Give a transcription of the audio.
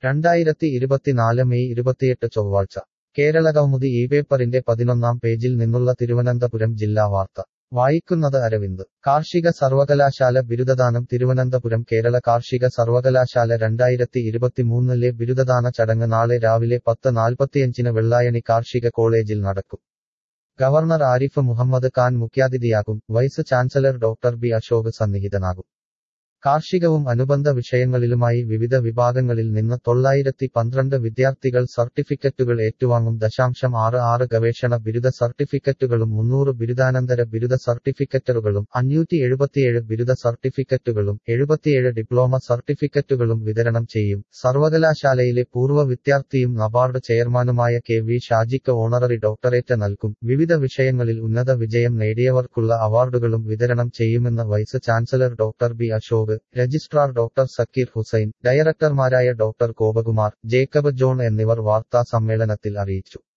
രണ്ടായിരത്തി ഇരുപത്തിനാല് മെയ് ഇരുപത്തിയെട്ട് ചൊവ്വാഴ്ച കേരള കൗമുദി ഈ പേപ്പറിന്റെ പതിനൊന്നാം പേജിൽ നിന്നുള്ള തിരുവനന്തപുരം ജില്ലാ വാർത്ത വായിക്കുന്നത് അരവിന്ദ് കാർഷിക സർവകലാശാല ബിരുദദാനം തിരുവനന്തപുരം കേരള കാർഷിക സർവകലാശാല രണ്ടായിരത്തി ഇരുപത്തിമൂന്നിലെ ബിരുദദാന ചടങ്ങ് നാളെ രാവിലെ പത്ത് നാൽപ്പത്തിയഞ്ചിന് വെള്ളായണി കാർഷിക കോളേജിൽ നടക്കും ഗവർണർ ആരിഫ് മുഹമ്മദ് ഖാൻ മുഖ്യാതിഥിയാകും vice chancellor doctor B Ashok സന്നിഹിതനാകും കാർഷികവും അനുബന്ധ വിഷയങ്ങളിലുമായി വിവിധ വിഭാഗങ്ങളിൽ നിന്ന് തൊള്ളായിരത്തി പന്ത്രണ്ട് വിദ്യാർത്ഥികൾ സർട്ടിഫിക്കറ്റുകൾ ഏറ്റുവാങ്ങും ദശാംശം ആറ് ആറ് ഗവേഷണ ബിരുദ സർട്ടിഫിക്കറ്റുകളും മുന്നൂറ് ബിരുദാനന്തര ബിരുദ സർട്ടിഫിക്കറ്റുകളും അഞ്ഞൂറ്റി എഴുപത്തിയേഴ് ബിരുദ സർട്ടിഫിക്കറ്റുകളും എഴുപത്തിയേഴ് ഡിപ്ലോമ സർട്ടിഫിക്കറ്റുകളും വിതരണം ചെയ്യും സർവകലാശാലയിലെ പൂർവ്വ വിദ്യാർത്ഥിയും നബാർഡ് ചെയർമാനുമായ കെ വി ഷാജിക്ക് ഓണററി ഡോക്ടറേറ്റ് നൽകും വിവിധ വിഷയങ്ങളിൽ ഉന്നത വിജയം നേടിയവർക്കുള്ള അവാർഡുകളും വിതരണം ചെയ്യുമെന്ന് vice chancellor doctor B Ashok registrar doctor Zakir Hussain ഡയറക്ടർമാരായ ഡോക്ടർ ഗോപകുമാർ ജേക്കബ് ജോൺ എന്നിവർ വാർത്താ സമ്മേളനത്തിൽ അറിയിച്ചു